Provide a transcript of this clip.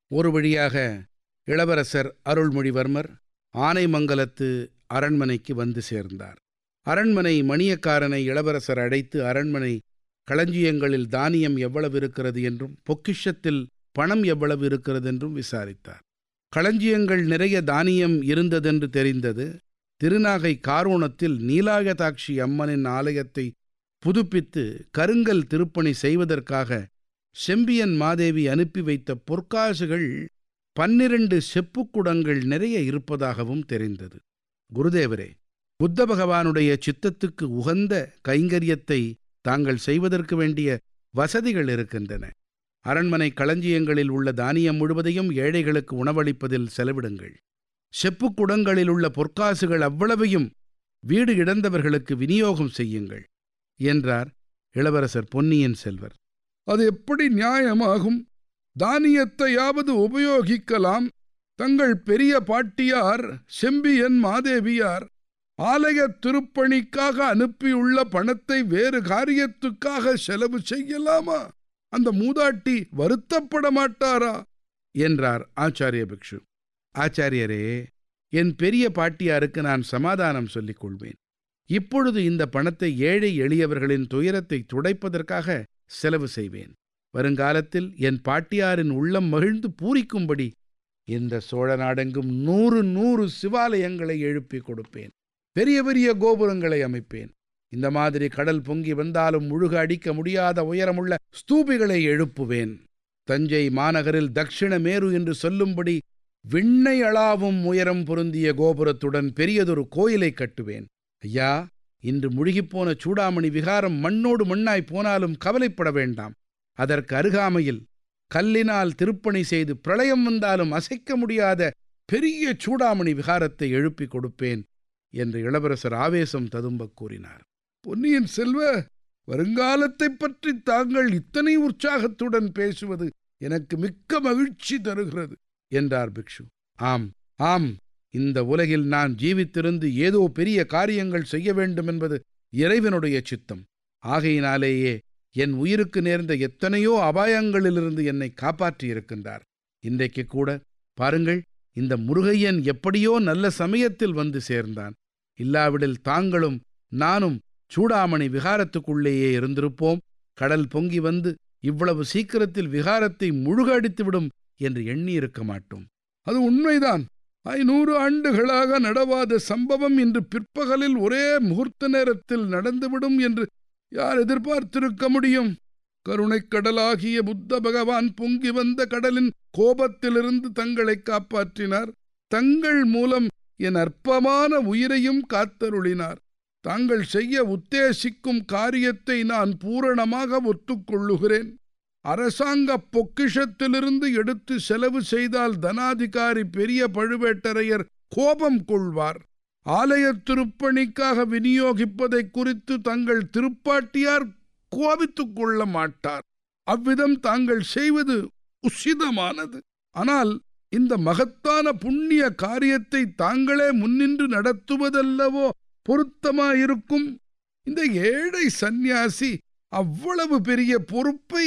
ஒரு வழியாக இளவரசர் அருள்மொழிவர்மர் ஆனைமங்கலத்து அரண்மனைக்கு வந்து சேர்ந்தார் அரண்மனை மணியக்காரனை இளவரசர் அழைத்து அரண்மனை களஞ்சியங்களில் தானியம் எவ்வளவு இருக்கிறது என்றும் பொக்கிஷத்தில் பணம் எவ்வளவு இருக்கிறது என்றும் விசாரித்தார் களஞ்சியங்கள் நிறைய தானியம் இருந்ததென்று தெரிந்தது திருநாகை காரோணத்தில் நீலாயதாட்சி அம்மனின் ஆலயத்தை புதுப்பித்து கருங்கல் திருப்பணி செய்வதற்காக செம்பியன் மாதேவி அனுப்பி வைத்த பொற்காசுகள் பன்னிரண்டு செப்புக்குடங்கள் நிறைய இருப்பதாகவும் தெரிந்தது குருதேவரே புத்த பகவானுடைய சித்தத்துக்கு உகந்த கைங்கரியத்தை தாங்கள் செய்வதற்கு வேண்டிய வசதிகள் இருக்கின்றன அரண்மனை களஞ்சியங்களில் உள்ள தானியம் முழுவதையும் ஏழைகளுக்கு உணவளிப்பதில் செலவிடுங்கள் செப்புக்குடங்களில் உள்ள பொற்காசுகள் அவ்வளவையும் வீடு இழந்தவர்களுக்கு விநியோகம் செய்யுங்கள் என்றார் இளவரசர் பொன்னியின் செல்வர் அது எப்படி நியாயமாகும் தானியத்தையாவது உபயோகிக்கலாம் தங்கள் பெரிய பாட்டியார் செம்பியன் மாதேவியார் ஆலய திருப்பணிக்காக அனுப்பியுள்ள பணத்தை வேறு காரியத்துக்காக செலவு செய்யலாமா அந்த மூதாட்டி வருத்தப்பட மாட்டாரா என்றார் ஆச்சாரிய பிக்ஷு ஆச்சாரியரே என் பெரிய பாட்டியாருக்கு நான் சமாதானம் சொல்லிக் கொள்வேன் இப்பொழுது இந்த பணத்தை ஏழை எளியவர்களின் துயரத்தை துடைப்பதற்காக செலவு செய்வேன் வருங்காலத்தில் என் பாட்டியாரின் உள்ளம் மகிழ்ந்து பூரிக்கும்படி இந்த சோழ நாடெங்கும் நூறு நூறு சிவாலயங்களை எழுப்பி கொடுப்பேன் பெரிய பெரிய கோபுரங்களை அமைப்பேன் இந்த மாதிரி கடல் பொங்கி வந்தாலும் முழுக அடிக்க முடியாத உயரமுள்ள ஸ்தூபிகளை எழுப்புவேன் தஞ்சை மாநகரில் தக்ஷிண மேரு என்று சொல்லும்படி விண்ணை அளாவும் உயரம் பொருந்திய கோபுரத்துடன் பெரியதொரு கோயிலை கட்டுவேன் ஐயா இன்று முழுகிப்போன சூடாமணி விகாரம் மண்ணோடு மண்ணாய் போனாலும் கவலைப்பட வேண்டாம் அதற்கு அருகாமையில் கல்லினால் திருப்பணி செய்து பிரளயம் வந்தாலும் அசைக்க முடியாத பெரிய சூடாமணி விகாரத்தை எழுப்பிக் கொடுப்பேன் என்று இளவரசர் ஆவேசம் ததும்பக் கூறினார் பொன்னியின் செல்வ வருங்காலத்தைப் பற்றி தாங்கள் இத்தனை உற்சாகத்துடன் பேசுவது எனக்கு மிக்க மகிழ்ச்சி தருகிறது என்றார் பிக்ஷு ஆம் ஆம் இந்த உலகில் நான் ஜீவித்திருந்து ஏதோ பெரிய காரியங்கள் செய்ய வேண்டும் என்பது இறைவனுடைய சித்தம் ஆகையினாலேயே என் உயிருக்கு நேர்ந்த எத்தனையோ அபாயங்களிலிருந்து என்னை காப்பாற்றியிருக்கின்றார் இன்றைக்கு கூட பாருங்கள் இந்த முருகையன் எப்படியோ நல்ல சமயத்தில் வந்து சேர்ந்தான் இல்லாவிடில் தாங்களும் நானும் சூடாமணி விகாரத்துக்குள்ளேயே இருந்திருப்போம் கடல் பொங்கி வந்து இவ்வளவு சீக்கிரத்தில் விகாரத்தை முழுக அடித்துவிடும் என்று எண்ணியிருக்க மாட்டோம் அது உண்மைதான் ஐநூறு ஆண்டுகளாக நடவாத சம்பவம் இன்று பிற்பகலில் ஒரே முகூர்த்த நேரத்தில் நடந்துவிடும் என்று யார் எதிர்பார்த்திருக்க முடியும் கருணைக் கடலாகிய புத்த பகவான் பொங்கி வந்த கடலின் கோபத்திலிருந்து தங்களை காப்பாற்றினார் தங்கள் மூலம் என் அற்பமான உயிரையும் காத்தருளினார் தாங்கள் செய்ய உத்தேசிக்கும் காரியத்தை நான் பூரணமாக ஒத்துக்கொள்ளுகிறேன் அரசாங்க பொக்கிஷத்திலிருந்து எடுத்து செலவு செய்தால் தனாதிகாரி பெரிய பழுவேட்டரையர் கோபம் கொள்வார் ஆலய திருப்பணிக்காக விநியோகிப்பதை குறித்து தங்கள் திருப்பாட்டியார் கோபித்துக் கொள்ள மாட்டார் அவ்விதம் தாங்கள் செய்வது உசிதமானது ஆனால் இந்த மகத்தான புண்ணிய காரியத்தை தாங்களே முன்னின்று நடத்துவதல்லவோ பொருத்தமாயிருக்கும் இந்த ஏழை சந்நியாசி அவ்வளவு பெரிய பொறுப்பை